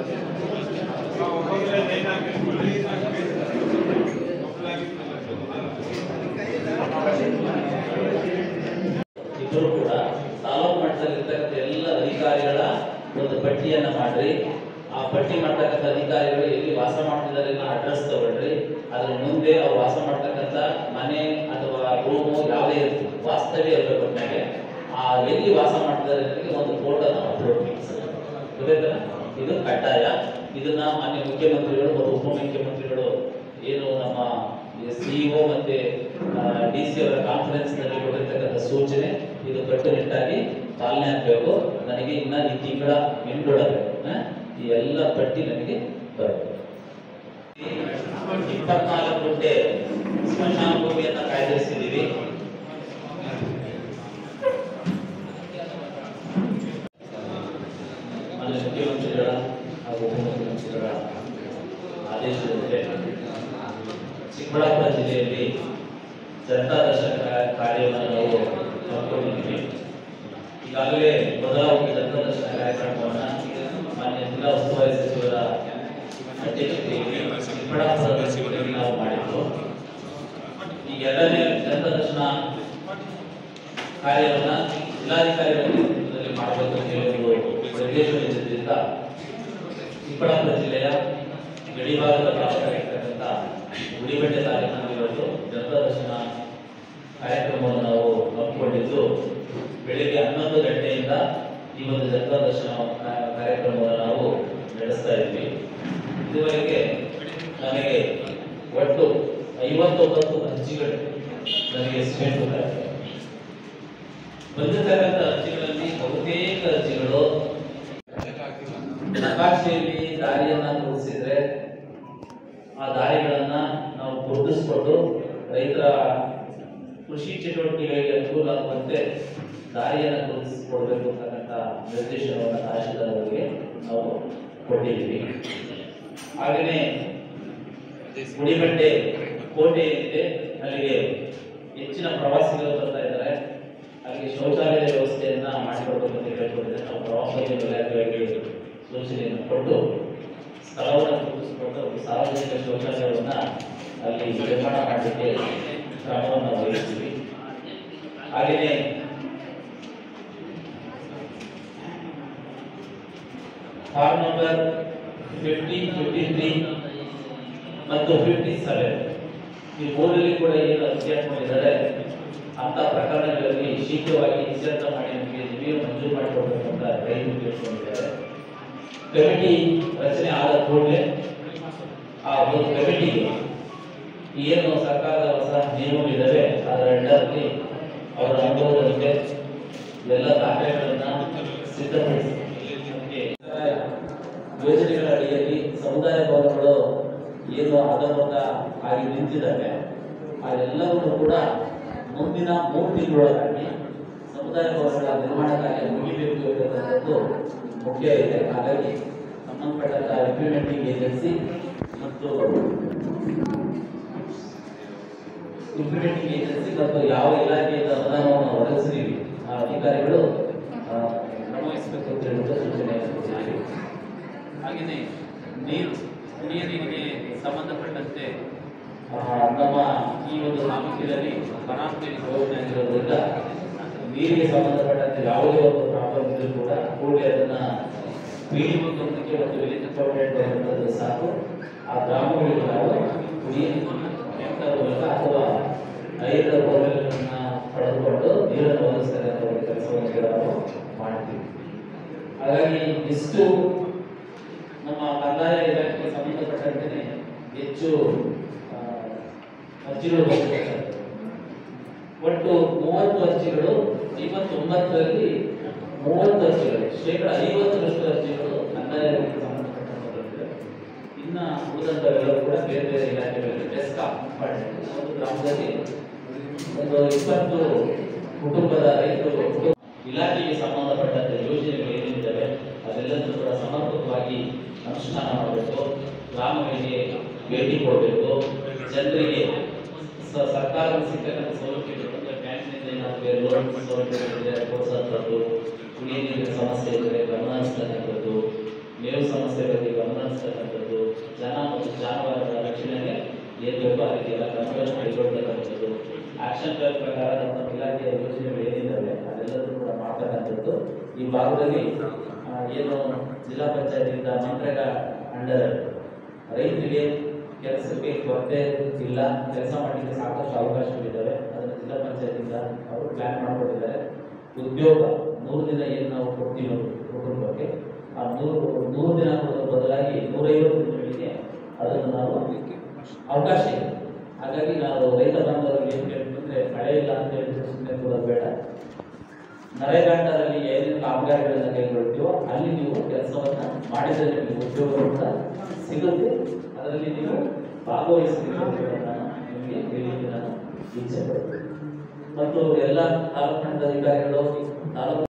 ಇಬ್ಬರು ಕೂಡ ತಾಲೂಕು ಮಟ್ಟದಲ್ಲಿರ್ತಕ್ಕಂಥ ಎಲ್ಲ ಅಧಿಕಾರಿಗಳ ಒಂದು ಪಟ್ಟಿಯನ್ನ ಮಾಡ್ರಿ ಆ ಪಟ್ಟಿ ಮಾಡ್ತಕ್ಕಂಥ ಅಧಿಕಾರಿಗಳು ಎಲ್ಲಿ ವಾಸ ಮಾಡ್ತಿದ್ದಾರೆ ಅಡ್ರೆಸ್ ತಗೊಳ್ರಿ ಅದ್ರ ಮುಂದೆ ಅವ್ರು ವಾಸ ಮಾಡ್ತಕ್ಕಂಥ ಮನೆ ಅಥವಾ ರೂಮು ಯಾವುದೇ ಇರ್ಲಿ, ವಾಸ್ತವ್ಯ ಇರಬೇಕು ಒಟ್ಟಾಗೆ ಆ ಎಲ್ಲಿ ವಾಸ ಮಾಡ್ತಿದ್ದಾರೆ ಅನ್ನೋದಕ್ಕೆ ಒಂದು ಫೋಟೋನ ಅಪ್ಲೋಡ್ ಮಾಡಿ ಸರ್ ಗೊತ್ತಾಯ್ತಲ್ಲ ಇದು ಕಡ್ಡಾಯ ಇದನ್ನ ಮಾನ್ಯ ಮುಖ್ಯಮಂತ್ರಿಗಳು ಮತ್ತು ಉಪಮುಖ್ಯಮಂತ್ರಿಗಳು ಏನು ನಮ್ಮ ಸಿಇಒ ಮತ್ತೆ ಡಿ ಸಿ ಅವರ ಕಾನ್ಫರೆನ್ಸ್ ನಲ್ಲಿ ಕೊಟ್ಟಿರ್ತಕ್ಕಂಥ ಸೂಚನೆ ಇದು ಕಟ್ಟುನಿಟ್ಟಾಗಿ ಪಾಲನೆ ಆಗಬೇಕು ನನಗೆ ಇನ್ನ ಈ ತಿಂಗಳ ಎಂಟೊಳಗೆ ಆ, ಈ ಎಲ್ಲ ಪಟ್ಟಿ ನನಗೆ ಬರಬೇಕು ಇಪ್ಪತ್ನಾಲ್ಕು ಗಂಟೆ ಸ್ಮಶಾನ ಭೂಮಿಯನ್ನ ಕಾಯ್ದಿರಿಸಿದ್ದೀವಿ ಮಾನ್ಯ ಮುಖ್ಯಮಂತ್ರಿಗಳ ಹಾಗೂ ಉಪಮುಖ್ಯಮಂತ್ರಿಗಳ ಆದೇಶದಂತೆ ಚಿಕ್ಕಬಳ್ಳಾಪುರ ಜಿಲ್ಲೆಯಲ್ಲಿ ಜನತಾ ದರ್ಶನ ಕಾ- ಕಾರ್ಯವನ್ನು ನಾವು ಹಮ್ಮಿಕೊಂಡಿದ್ದೀವಿ ಈಗಾಗಲೇ ಮೊದಲ ಒಂದು ಜನತಾ ದರ್ಶನ ಕಾರ್ಯಕ್ರಮವನ್ನು ಮಾನ್ಯ ಜಿಲ್ಲಾ ಉಸ್ತುವಾರಿ ಸಚಿವರ ಅಧ್ಯಕ್ಷತೆಯಲ್ಲಿ ಚಿಕ್ಕಬಳ್ಳಾಪುರದಲ್ಲಿ ನಾವು ಮಾಡಿದ್ದು ಈ ಎರಡನೇ ಜನತಾ ದರ್ಶನ ಕಾರ್ಯವನ್ನ ಜಿಲ್ಲಾಧಿಕಾರಿಗಳ ನೇತೃತ್ವದಲ್ಲಿ ಮಾಡಬೇಕು ಅಂತ ಹೇಳಿ ಒಂದು ಉದ್ದೇಶವಿದ್ದರಿಂದ ಚಿಕ್ಕಬಳ್ಳಾಪುರ ಜಿಲ್ಲೆಯ ಗಡಿಭಾಗದ ಗ್ರಾಮದಲ್ಲಿರ್ತಕ್ಕಂಥ ಗುಡಿಬೆಟ್ಟೆ ತಾಲೂಕಿನಲ್ಲಿ ಇವತ್ತು ಜನತಾ ದರ್ಶನ ಕಾರ್ಯಕ್ರಮವನ್ನು ನಾವು ಹಮ್ಮಿಕೊಂಡಿದ್ದು ಬೆಳಿಗ್ಗೆ ಹನ್ನೊಂದು ಗಂಟೆಯಿಂದ ಈ ಒಂದು ಜನತಾ ದರ್ಶನ ಕಾ- ಕಾರ್ಯಕ್ರಮವನ್ನು ನಾವು ನಡೆಸ್ತಾ ಇದ್ವಿ ಇದುವರೆಗೆ ನನಗೆ ಒಟ್ಟು ಐವತ್ತೊಂಬತ್ತು ಅರ್ಜಿಗಳು ನನಗೆ ಸೇರಿದ್ದಾರೆ ಬಂದಿರತಕ್ಕಂಥ ಅರ್ಜಿಗಳಲ್ಲಿ ಬಹುತೇಕ ಅರ್ಜಿಗಳು ನಕಾಶೆಯಲ್ಲಿ ದಾರಿಯನ್ನ ತೋರಿಸಿದ್ರೆ ಆ ದಾರಿಗಳನ್ನ ನಾವು ಗುರುತಿಸ್ಕೊಂಡು ರೈತರ ಕೃಷಿ ಚಟುವಟಿಕೆಗಳಿಗೆ ಅನುಕೂಲ ಆಗುವಂತೆ ದಾರಿಯನ್ನು ಗುರುತಿಸಿಕೊಡ್ಬೇಕು ಅಂತಕ್ಕಂಥ ನಿರ್ದೇಶನವನ್ನು ತಹಶೀಲ್ದಾರ್ ಅವರಿಗೆ ನಾವು ಕೊಟ್ಟಿದ್ದೀವಿ ಹಾಗೆಯೇ ಗುಡಿಬಂಡೆ ಕೋಟೆ ಏನಿದೆ ಅಲ್ಲಿಗೆ ಹೆಚ್ಚಿನ ಪ್ರವಾಸಿಗರು ಬರ್ತಾ ಇದ್ದಾರೆ ಅಲ್ಲಿಗೆ ಶೌಚಾಲಯ ವ್ಯವಸ್ಥೆಯನ್ನ ಮಾಡಿಕೊಡ್ಬೇಕು ಅಂತ ಕೇಳ್ಕೊಂಡಿದ್ದೆ ನಾವು ಪ್ರವಾಸೋದ್ಯಮ ಇಲಾಖೆಗೆ ಸೂಚನೆಯನ್ನು ಕೊಟ್ಟು ಸ್ಥಳವನ್ನು ಗುರುತಿಸಿಕೊಂಡು ಒಂದು ಸಾರ್ವಜನಿಕ ಶೌಚಾಲಯವನ್ನ ಅಲ್ಲಿ ನಿರ್ಮಾಣ ಮಾಡಲಿಕ್ಕೆ ಕ್ರಮವನ್ನು ವಹಿಸ್ತೀವಿ ಹಾಗೆಯೇ form number fifty fifty three ಮತ್ತು ಫಿಫ್ಟಿ ಸೆವೆನ್ ಈ ಮೂರಲ್ಲಿ ಕೂಡ ಏನು ಅರ್ಜಿ ಹಾಕೊಂಡಿದ್ದಾರೆ ಅಂತ ಪ್ರಕರಣಗಳಲ್ಲಿ ಶೀಘ್ರವಾಗಿ ಇತ್ಯರ್ಥ ಮಾಡಿ ನಮಗೆ ಜಮೀನು ಮಂಜೂರು ಮಾಡಿಕೊಡ್ಬೇಕು ಅಂತ ರೈತರು ಕೇಳ್ಕೊಂಡಿದ್ದಾರೆ ಕಮಿಟಿ ರಚನೆ ಆದ ಕೂಡಲೇ ಆ ಒಂದು ಕಮಿಟಿಗೆ ಏನು ಸರ್ಕಾರದ ಹೊಸ ನಿಯಮಗಳಿದ್ದಾವೆ ಅದರ ಅಂಡರಲ್ಲಿ ಅವರ ಅನುಭವದಲ್ಲಿದೆ ಎಲ್ಲ ದಾಖಲೆಗಳನ್ನ ಸಿದ್ಧಪಡಿಸಿ ನಮಗೆ ಯೋಜನೆಗಳ ಅಡಿಯಲ್ಲಿ ಸಮುದಾಯ ಭವನಗಳು ಏನು ಅಧಮತ ಆಗಿ ನಿಂತಿದ್ದಾವೆ ಅದೆಲ್ಲವನ್ನೂ ಕೂಡ ಮುಂದಿನ ಮೂರು ತಿಂಗಳೊಳಗಾಗಿ ಸಮುದಾಯ ಭವನಗಳ ನಿರ್ಮಾಣ ಕಾರ್ಯ ಮುಗಿಬೇಕು ಎಂಬುದೊಂದು ಮುಖ್ಯ ಇದೆ ಹಾಗಾಗಿ ಸಂಬಂಧಪಟ್ಟಂತ ಇಂಪ್ಲಿಮೆಂಟಿಂಗ್ ಏಜೆನ್ಸಿ ಮತ್ತು ಇಂಪ್ಲಿಮೆಂಟಿಂಗ್ ಏಜೆನ್ಸಿ ಮತ್ತು ಯಾವ ಇಲಾಖೆಯಿಂದ ಅನುದಾನವನ್ನು ಒದಗಿಸಿದೀವಿ ಆ ಅಧಿಕಾರಿಗಳು ಆ, ಕ್ರಮ ವಹಿಸಬೇಕು ಅಂತ ಹೇಳಿದ ಸೂಚನೆಯನ್ನು ಕೊಟ್ಟಿದ್ದೀವಿ ಹಾಗೆಯೇ ನೀರು ಕುಡಿಯ ನೀರಿಗೆ ಸಂಬಂಧಪಟ್ಟಂತೆ ಆ, ನಮ್ಮ ಈ ಒಂದು ತಾಲೂಕಿನಲ್ಲಿ ಬನಾಪುರಿ ಯೋಜನೆ ಆಗಿರೋದ್ರಿಂದ ನೀರಿಗೆ ಸಂಬಂಧಪಟ್ಟಂತೆ ಯಾವುದೇ ಒಂದು ಪ್ರಾಬ್ಲಮ್ ಇದ್ರೂ ಕೂಡ ಕೂಡಲೇ ಅದನ್ನ ಪೀಳಿಗೆ ಗುಂಪಿಗೆ ಒಂದು ವಿಲೇಜ್ ಕೋಆರ್ಡಿನೇಟ್ ಇರುವಂಥದ್ದು ಸಾಕು ಆ ಗ್ರಾಮಗಳಿಗೆ ನಾವು ಕುಡಿಯ ನೀರನ್ನು ಟ್ಯಾಂಕರ್ ಮೂಲಕ ಅಥವಾ ಐದರ ಬೋರ್ವೆಲ್ಗಳನ್ನ ಪಡೆದುಕೊಂಡು ನೀರನ್ನು ಒದಗಿಸ್ತಕ್ಕಂಥ ಒಂದು ಕೆಲಸವನ್ನು ಕೂಡ ನಾವು ಮಾಡ್ತೀವಿ ಹಾಗಾಗಿ ಇಷ್ಟು ನಮ್ಮ ಕಂದಾಯ ಇಲಾಖೆಗೆ ಸಂಬಂಧಪಟ್ಟಂತೆ ಹೆಚ್ಚು ಆ, ಅರ್ಜಿಗಳು ಬಂದಿರ್ತಕ್ಕಂಥದ್ದು ಒಟ್ಟು ಮೂವತ್ತು ಅರ್ಜಿಗಳು ಐವತ್ತೊಂಬತ್ತರಲ್ಲಿ ಮೂವತ್ತು ಅರ್ಜಿಗಳು ಶೇಕಡ ಐವತ್ತರಷ್ಟು ಅರ್ಜಿಗಳು ಕಂದಾಯ ಇಲಾಖೆಗೆ ಸಂಬಂಧಪಟ್ಟಂತೆ ಇನ್ನ ಉಳಿದಂಥವೆಲ್ಲವೂ ಕೂಡ ಬೇರೆ ಬೇರೆ ಇಲಾಖೆಗಳಿಗೆ ಡೆಸ್ಕಾಮ್ ಮಾಡಿದ್ದೀವಿ ಒಂದು ಗ್ರಾಮದಲ್ಲಿ ಒಂದು ಇಪ್ಪತ್ತು ಕುಟುಂಬದ ರೈತರು ಕುಟುಂಬ- ಇಲಾಖೆಗೆ ಸಂಬಂಧಪಟ್ಟಂತೆ ಯೋಜನೆಗಳು ಏನಿದ್ದಾವೆ ಅದೆಲ್ಲದನ್ನು ಕೂಡ ಸಮರ್ಪಕವಾಗಿ ಅನುಷ್ಠಾನ ಮಾಡಬೇಕು ಗ್ರಾಮಗಳಿಗೆ ಭೇಟಿ ಕೊಡಬೇಕು ಜನರಿಗೆ ಸ- ಸರ್ಕಾರದ ಸಿಕ್ಕಂತ ಸೌಲಭ್ಯಗಳು ಅಂದ್ರೆ ಬ್ಯಾಂಕ್ನಿಂದ ಏನಾದರೂ ಲೋನ್ ಸೌಲಭ್ಯಗಳಿದೆ ಪ್ರೋತ್ಸಾಹದ್ದು ಕುಡಿಯ ನೀರಿನ ಸಮಸ್ಯೆ ಇದ್ದರೆ ಗಮನ ಹರಿಸ್ತಕ್ಕಂಥದ್ದು ಮೇವು ಸಮಸ್ಯೆಗಳಿಗೆ ಗಮನ ಮಾಡ್ತಕ್ಕಂಥದ್ದು ಜನ ಮತ್ತು ಜಾನುವಾರುಗಳ ರಕ್ಷಣೆಗೆ ಏನ್ ಬೇಕೋ ಅದಕ್ಕೆ ಎಲ್ಲ ಕ್ರಮಗಳನ್ನು ಕೈಗೊಳ್ತಕ್ಕಂಥದ್ದು ಆಕ್ಷನ್ ಪ್ಲಾನ್ ಪ್ರಕಾರ ನಮ್ಮ ಇಲಾಖೆಯ ಯೋಜನೆಗಳು ಏನಿದ್ದಾವೆ ಅದೆಲ್ಲದೂ ಕೂಡ ಮಾಡ್ತಕ್ಕಂಥದ್ದು ಈ ಭಾಗದಲ್ಲಿ ಆ, ಏನು ಜಿಲ್ಲಾ ಪಂಚಾಯತಿಯಿಂದ ಮನ್ರೇಗಾ ಅಂಡರ್ ರೈತರಿಗೆ ಕೆಲಸಕ್ಕೆ ಕೊರತೆ ಇಲ್ಲ ಕೆಲಸ ಮಾಡಲಿಕ್ಕೆ ಸಾಕಷ್ಟು ಅವಕಾಶಗಳಿದ್ದಾವೆ ಅದನ್ನು ಜಿಲ್ಲಾ ಪಂಚಾಯತಿಯಿಂದ ಅವರು ಪ್ಲಾನ್ ಮಾಡಿಕೊಟ್ಟಿದ್ದಾರೆ ಉದ್ಯೋಗ ನೂರು ದಿನ ಏನು ನಾವು ಕೊಡ್ತೀವಿ ಒಂದು ಕುಟುಂಬಕ್ಕೆ ಆ ನೂರು ನೂರು ದಿನ ಕೊಡೋದ್ರ ಬದಲಾಗಿ ನೂರೈವತ್ತು ದಿನಗಳಿಗೆ ಅದನ್ನು ನಾವು ಅವಕಾಶ ಇದೆ ಹಾಗಾಗಿ ನಾವು ರೈತ ಬಾಂಧವರಿಗೆ ಏನು ಕೇಳ್ಬೇಕಂದ್ರೆ ಮಳೆ ಇಲ್ಲ ಅಂತ ಹೇಳಿದ್ರೆ ಸುಮ್ಮನೆ ಕೊಡೋದು ಬೇಡ ನರೇಗಾಂಡದಲ್ಲಿ ಏನೇನು ಕಾಮಗಾರಿಗಳನ್ನ ಕೈಗೊಳ್ತೀವೋ ಅಲ್ಲಿ ನೀವು ಕೆಲಸವನ್ನ ಮಾಡಿದ್ರೆ ನಿಮಗೆ ಉದ್ಯೋಗ ಕೂಡ ಸಿಗುತ್ತೆ ಅದರಲ್ಲಿ ನೀವು ಭಾಗವಹಿಸಬೇಕು ಅಂತ ನಾನು ನಿಮಗೆ ಹೇಳಲಿಕ್ಕೆ ನಾನು ಇಚ್ಛೆ ಪಡ್ತೀನಿ ಮತ್ತು ಎಲ್ಲ ತಾಲೂಕು ಮಟ್ಟದ ಅಧಿಕಾರಿಗಳು ತಾಲೂಕು